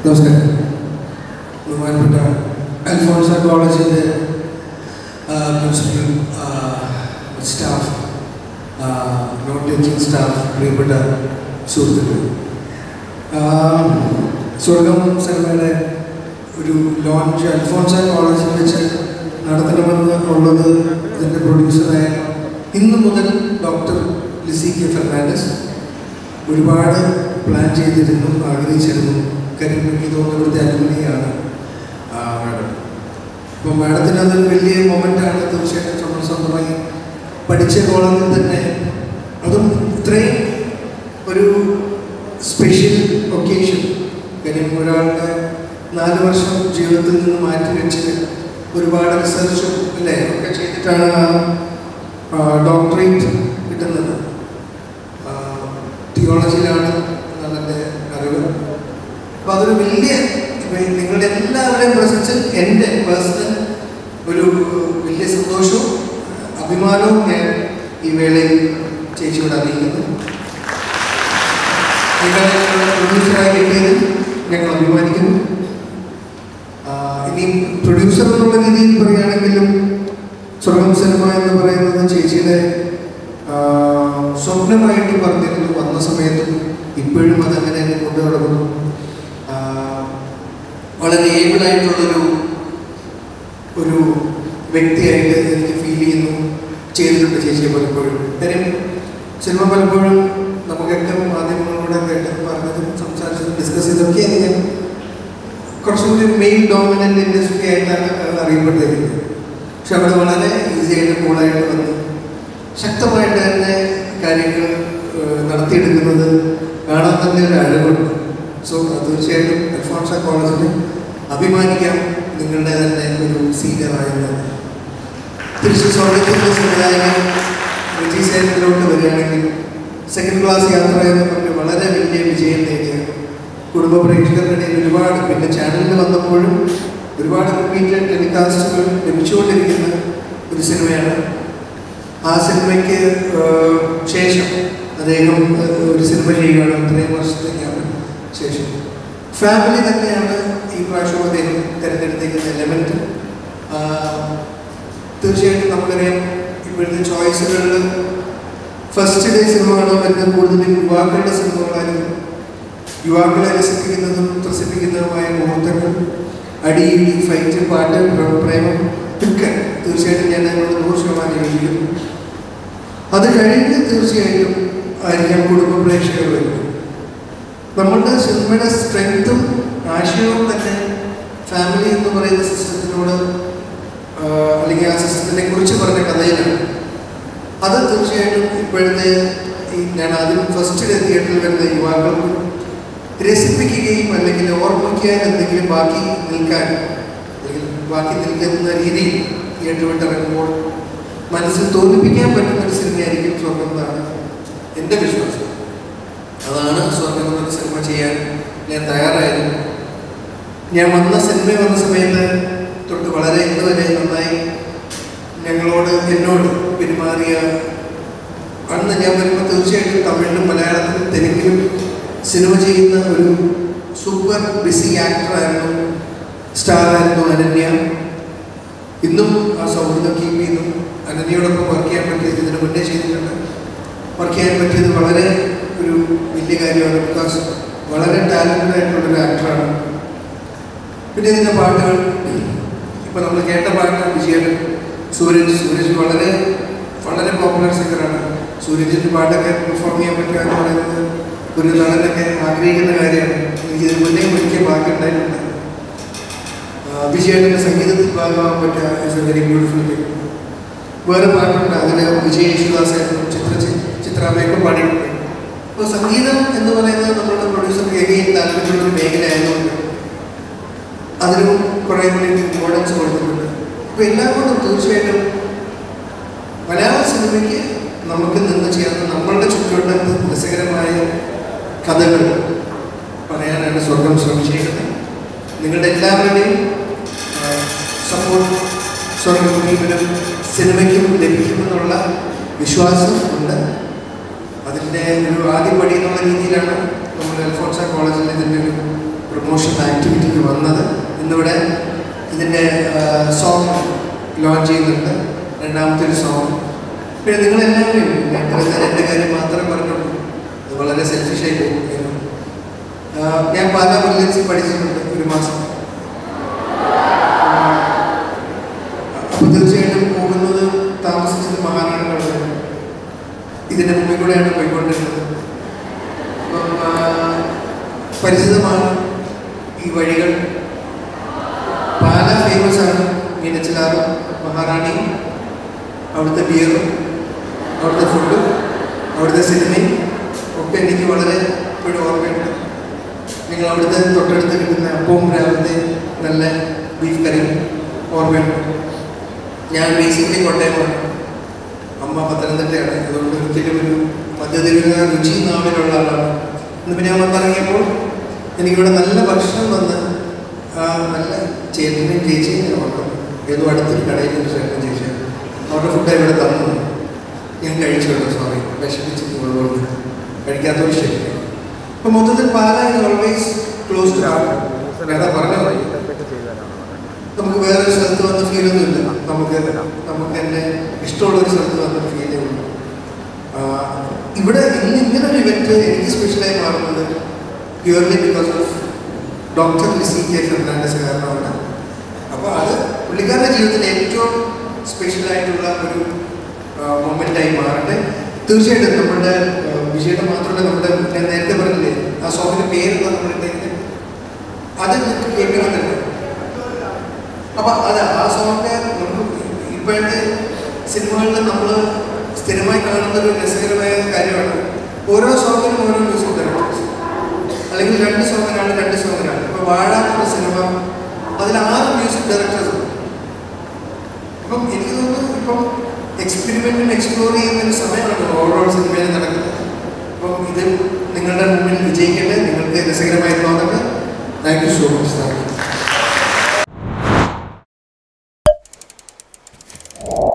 നമസ്കാരം ബഹുമാനപ്പെട്ട അൽഫോൺസ കോളേജിൻ്റെ principal staff non teaching staff പ്രിയപ്പെട്ട സുഹൃത്തുക്കൾ സ്വർഗം സിനിമയുടെ ഒരു ലോഞ്ച് അൽഫോൺസ കോളേജിൽ വെച്ച് നടത്തണമെന്ന് ഉള്ളത് ഇതിൻ്റെ പ്രൊഡ്യൂസറായ ഇന്ന് മുതൽ ഡോക്ടർ ലിസി കെ ഫെർണാണ്ടസ് ഒരുപാട് പ്ലാൻ ചെയ്തിരുന്നു ആഗ്രഹിച്ചിരുന്നു കാര്യം എനിക്ക് തോന്നുന്നു ഇവിടുത്തെ അലുമിനിയാണ് മാഡം അപ്പോൾ മാഡത്തിന് അതൊരു വലിയ മൊമെൻ്റാണ് തീർച്ചയായിട്ടും നമ്മൾ സ്വന്തമായി പഠിച്ച കോളേജിൽ തന്നെ അതും ഇത്രയും ഒരു സ്പെഷ്യൽ ഒക്കേഷൻ കാര്യം ഒരാളുടെ നാല് വർഷം ജീവിതത്തിൽ നിന്ന് മാറ്റി വെച്ച് ഒരുപാട് റിസർച്ചും അല്ലേ ഒക്കെ ചെയ്തിട്ടാണ് ഡോക്ടറേറ്റ് കിട്ടുന്നത് തിയോളജിയിലാണ് എന്നാണ് എൻ്റെ അറിവ് അപ്പോൾ അതൊരു വലിയ ഇപ്പം നിങ്ങളുടെ എല്ലാവരെയും പ്രസൻസിൽ എൻ്റെ പേഴ്സണൽ ഒരു വലിയ സന്തോഷവും അഭിമാനവും ഞാൻ ഈ വേളയിൽ ചേച്ചിയോട് അറിയിക്കുന്നു നിങ്ങളെ പ്രൊഡ്യൂസറായി കിട്ടിയതിൽ ഞങ്ങൾ അഭിമാനിക്കുന്നു ഇനി പ്രൊഡ്യൂസർ എന്നുള്ള രീതിയിൽ പറയുകയാണെങ്കിലും സ്വർഗം സിനിമ എന്ന് പറയുന്നത് ചേച്ചിയുടെ സ്വപ്നമായിട്ട് പറഞ്ഞിരുന്നു വന്ന സമയത്തും ഇപ്പോഴും അതങ്ങനെ തന്നെ കൊണ്ടു നടക്കുന്നു വളരെ ഏബിളായിട്ടുള്ളൊരു ഒരു വ്യക്തിയായിട്ട് എനിക്ക് ഫീൽ ചെയ്യുന്നു ചെയ്തിട്ടുണ്ട് ചേച്ചിയെ പലപ്പോഴും കാര്യം സിനിമ പലപ്പോഴും നമുക്കൊക്കെ മാധ്യമങ്ങളോട് കേട്ടത് പറഞ്ഞതും സംസാരിച്ചതും ഡിസ്കസ് ചെയ്തൊക്കെ ഞാൻ കുറച്ചും കൂടി മെയിൻ ഡോമിനൻ്റ് ഇൻഡസ്ട്രി ആയിട്ടാണ് അറിയപ്പെട്ടിരിക്കുന്നത് പക്ഷെ അവിടെ വളരെ ഈസി ആയിട്ട് കൂളായിട്ട് വന്ന് ശക്തമായിട്ട് തന്നെ കാര്യങ്ങൾ നടത്തിയെടുക്കുന്നത് കാണാൻ തന്നെ ഒരു അഴകുണ്ട് സോ തീർച്ചയായിട്ടും അൽഫോൺസ കോളേജിന് അഭിമാനിക്കാം നിങ്ങളുടെ തന്നെ ഒരു സീനിയർ ആയത് തിരിച്ച് സ്വർഗത്തിൻ്റെ സംവിധായകൻ വിജി സേനത്തിലോട്ട് വരികയാണെങ്കിൽ സെക്കൻഡ് ക്ലാസ് യാത്ര എന്ന് പറഞ്ഞ് വളരെ വലിയ വിജയം നേടിയ കുടുംബ പ്രേക്ഷകരുടെ ഇടയിൽ ഒരുപാട് പിന്നെ ചാനലിൽ വന്നപ്പോഴും ഒരുപാട് റിപ്പീറ്റഡ് ടെലികാസ്റ്റുകൾ ലഭിച്ചുകൊണ്ടിരിക്കുന്ന ഒരു സിനിമയാണ് ആ സിനിമയ്ക്ക് ശേഷം അദ്ദേഹം ഒരു സിനിമ ചെയ്യുകയാണ് ഇത്രയും വർഷത്തേക്കാണ് ശേഷം ഫാമിലി തന്നെയാണ് ഈ പ്രാവശ്യം അദ്ദേഹം തിരഞ്ഞെടുത്തേക്കുന്ന എലമെൻറ്റ് തീർച്ചയായിട്ടും നമുക്കറിയാം ഇപ്പോഴത്തെ ചോയ്സുകളിൽ ഫസ്റ്റ് ഡേ സിനിമകളോ വരുന്ന കൂടുതലും യുവാക്കളുടെ സിനിമകളായിരിക്കും യുവാക്കളെ രസിപ്പിക്കുന്നതും ത്രസിപ്പിക്കുന്നതുമായ മുഹൂർത്തങ്ങൾ അടി ഇടി ഫൈറ്റ് പാട്ട് പ്രേമം ഒക്കെ തീർച്ചയായിട്ടും ഞാൻ അതിനോട് നൂറ് ശതമാനം യോജിക്കുന്നു അത് കഴിഞ്ഞ് തീർച്ചയായിട്ടും ആയിരിക്കാം കുടുംബ പ്രേക്ഷകർ വരുന്നത് നമ്മളുടെ സിനിമയുടെ സ്ട്രെങ്ത്തും ആശയവും തന്നെ ഫാമിലി എന്ന് പറയുന്ന സിസ്റ്റത്തിനോട് അല്ലെങ്കിൽ ആ സിസ്റ്റത്തിനെ കുറിച്ച് പറഞ്ഞ കഥയിലാണ് അത് തീർച്ചയായിട്ടും ഇപ്പോഴത്തെ ഈ ഞാൻ ആദ്യം ഫസ്റ്റ് തിയേറ്ററിൽ വരുന്ന യുവാക്കൾക്ക് രസിപ്പിക്കുകയും അല്ലെങ്കിൽ ഓർമ്മിക്കാൻ എന്തെങ്കിലും ബാക്കി നിൽക്കാൻ അല്ലെങ്കിൽ ബാക്കി നിൽക്കുന്ന രീതിയിൽ തിയേറ്റർ വിട്ടിറങ്ങുമ്പോൾ മനസ്സിൽ തോന്നിപ്പിക്കാൻ പറ്റുന്ന ഒരു സിനിമയായിരിക്കും സ്വർഗം എന്നാണ് എൻ്റെ വിശ്വാസം അതാണ് സ്വർഗം എന്നൊരു സിനിമ ചെയ്യാൻ ഞാൻ തയ്യാറായത് ഞാൻ വന്ന സിനിമ വന്ന സമയത്ത് തൊട്ട് വളരെ ഇന്നുവരെ നന്നായി ഞങ്ങളോട് എന്നോട് പെരുമാറിയ അന്ന് ഞാൻ വരുമ്പോൾ തീർച്ചയായിട്ടും തമിഴിലും മലയാളത്തിലും തെലുങ്കിലും സിനിമ ചെയ്യുന്ന ഒരു സൂപ്പർ ബിസി ആക്ടറായിരുന്നു സ്റ്റാറായിരുന്നു അനന്യ ഇന്നും ആ സൗഹൃദം കീപ്പ് ചെയ്യുന്നു അനന്യയോടൊപ്പം വർക്ക് ചെയ്യാൻ പറ്റിയത് ഇതിന് മുന്നേ ചെയ്തിട്ടുണ്ട് വർക്ക് ചെയ്യാൻ പറ്റിയത് വളരെ ഒരു വലിയ കാര്യമാണ് ബിക്കോസ് വളരെ ടാലൻറ്റഡ് ആയിട്ടുള്ളൊരു ആക്ടറാണ് പിന്നെ ഇതിൻ്റെ പാട്ടുകൾ ഇപ്പോൾ നമ്മൾ കേട്ട പാട്ട് വിജയൻ സൂരജ് സൂരജ് വളരെ വളരെ പോപ്പുലർ സിംഗറാണ് സൂരജിൻ്റെ പാട്ടൊക്കെ പെർഫോം ചെയ്യാൻ പറ്റുക എന്ന് പറയുന്നത് ഒരു നടനൊക്കെ ആഗ്രഹിക്കുന്ന കാര്യമാണ് എനിക്കിതിന് മുന്നേ ഒരിക്കൽ ബാക്കി ഉണ്ടായിട്ടുണ്ട് വിജയേട്ടൻ്റെ സംഗീതത്തിൽ ഭാഗമാകാൻ പറ്റുക it's a very beautiful thing വേറെ പാട്ടുണ്ട് അതിൽ വിജയ് യേശുദാസായിട്ടും ചിത്ര ചിത്രാമ്മയൊക്കെ പാടിയിട്ടുണ്ട് അപ്പോൾ സംഗീതം എന്ന് പറയുന്നത് നമ്മളുടെ പ്രൊഡ്യൂസർ എഗെയിൻ താല്പര്യമുള്ള ഒരു മേഖലയായതുകൊണ്ട് അതിനും കുറേ കൂടി ഇമ്പോർട്ടൻസ് കൊടുത്തിട്ടുണ്ട് അപ്പോൾ എല്ലാം കൊണ്ടും തീർച്ചയായിട്ടും മലയാള സിനിമയ്ക്ക് നമുക്ക് നിന്ന് ചേർന്ന് നമ്മളുടെ ചുറ്റുവട്ടത്ത് രസകരമായ കഥകൾ പറയാനാണ് സ്വർഗം ശ്രമിച്ചിരിക്കുന്നത് നിങ്ങളുടെ എല്ലാവരുടെയും സപ്പോർട്ട് സ്വർഗം ടീമിനും സിനിമയ്ക്കും ലഭിക്കുമെന്നുള്ള വിശ്വാസം ഉണ്ട് അതിൻ്റെ ഒരു ആദ്യ പടി എന്നുള്ള രീതിയിലാണ് നമ്മൾ അൽഫോൺസ കോളേജിൽ ഇതിൻ്റെ ഒരു പ്രൊമോഷൻ ആക്ടിവിറ്റിക്ക് വന്നത് ഇന്നിവിടെ ഇതിൻ്റെ സോങ് ലോഞ്ച് ചെയ്യുന്നുണ്ട് രണ്ടാമത്തെ ഒരു സോങ് പിന്നെ നിങ്ങളെല്ലാവരും ഞാൻ ഇത്രയും നേരം എൻ്റെ കാര്യം മാത്രമേ പറഞ്ഞുള്ളൂ അത് വളരെ സെൽഫിഷായി പോകും ആഹ് ഞാൻ പല വില്ലേജിൽ പഠിച്ചിട്ടുണ്ട് ഒരു മാസം അപ്പോൾ തീർച്ചയായിട്ടും പോകുന്നത് താമസിച്ചത് മഹാനാടുകളാണ് ഇതിൻ്റെ മുമ്പിൽ കൂടെയാണ് പോയിക്കൊണ്ടിരുന്നത് അപ്പം ആഹ് പരിചിതമാണ് ഈ വഴികൾ പാല ഫേമസ് ആണ് മീനച്ചിലാറും മഹാറാണി അവിടുത്തെ ബിയറും അവിടുത്തെ ഫുഡും അവിടുത്തെ സിനിമയും ഒക്കെ എനിക്ക് വളരെ ഇപ്പോഴും ഓർമ്മയുണ്ട് നിങ്ങൾ അവിടുത്തെ തൊട്ടടുത്ത് കിട്ടുന്ന അപ്പവും രാവിലത്തെ നല്ല ബീഫ് കറിയും ഓർമ്മയുണ്ട് ഞാൻ ബേസിക്കലി കോട്ടയമാണ് അമ്മ പത്തനംതിട്ടയാണ് അതുകൊണ്ട് ഒരിക്കലും ഒരു മധ്യതിരുന്ന രുചി നാവിലുള്ള ആളാണ് ഇന്ന് പിന്നെ ഞാൻ വന്നിറങ്ങിയപ്പോൾ എനിക്കിവിടെ നല്ല ഭക്ഷണം വന്ന് ആ നല്ല ചേട്ടനും ചേച്ചിയും ഞാൻ ഓർക്കുന്നു ഏതോ അടുത്തൊരു കടയിൽ ഒരു ചേട്ടനും ചേച്ചിയാണ് അവരുടെ ഫുഡ് ഇവിടെ തന്നു ഞാൻ കഴിച്ചുള്ളൂ സോറി വിഷമിച്ചിട്ടുള്ളതുകൊണ്ട് കഴിക്കാത്തൊരു ശരി അപ്പോൾ മൊത്തത്തിൽ Pala is always close to അതാ പറഞ്ഞത് നമുക്ക് വേറൊരു സ്ഥലത്ത് വന്ന ഫീലൊന്നും ഇല്ല നമുക്ക് നമുക്ക് തന്നെ ഇഷ്ടമുള്ളൊരു സ്ഥലത്ത് വന്ന ഫീലേ ഉള്ളൂ ആ, ഇവിടെ ഇന്ന് ഇങ്ങനെ ഒരു ഇവന്റ് എനിക്ക് സ്പെഷ്യലായി മാറുന്നത് purely because of doctor Lissy K Fernandez കാരണമാണ് അപ്പോൾ അത് പുള്ളിക്കാരുടെ ജീവിതത്തിൽ ഏറ്റവും സ്പെഷ്യലായിട്ടുള്ള ഒരു മൊമെൻ്റായി മാറട്ടെ തീർച്ചയായിട്ടും നമ്മുടെ ആ, വിജയുടെ മാത്രമല്ല നമ്മുടെ ഞാൻ നേരത്തെ പറഞ്ഞില്ലേ ആ സോങ്ങിൻ്റെ പേരെന്താ നമ്മുടെ അത് കേൾക്കുന്നുണ്ട് അപ്പൊ അത് ആ സോങ് നമുക്ക് ഇപ്പോഴത്തെ സിനിമകളിൽ നമ്മൾ സ്ഥിരമായി കാണുന്ന ഒരു രസകരമായ കാര്യമാണ് ഓരോ സോങ്ങിനും ഓരോ മ്യൂസിക് ഡയറക്ടേഴ്സ് അല്ലെങ്കിൽ രണ്ട് സോങ്ങിനാണ് രണ്ട് സോങ്ങിനാണ് ഇപ്പൊ വാഴ എന്ന സിനിമ അതിൽ ആറ് മ്യൂസിക് ഡയറക്ടേഴ്സ് ഉണ്ട് അപ്പം എനിക്ക് തോന്നുന്നു ഇപ്പം എക്സ്പെരിമെന്റിന് എക്സ്പ്ലോർ ചെയ്യുന്ന ഒരു സമയമാണ് ഓവറോൾ സിനിമയിൽ നടക്കുന്നത് അപ്പം ഇത് നിങ്ങളുടെ മുമ്പിൽ വിജയിക്കട്ടെ നിങ്ങൾക്ക് രസകരമായി തോന്നട്ടെ thank you so much thank U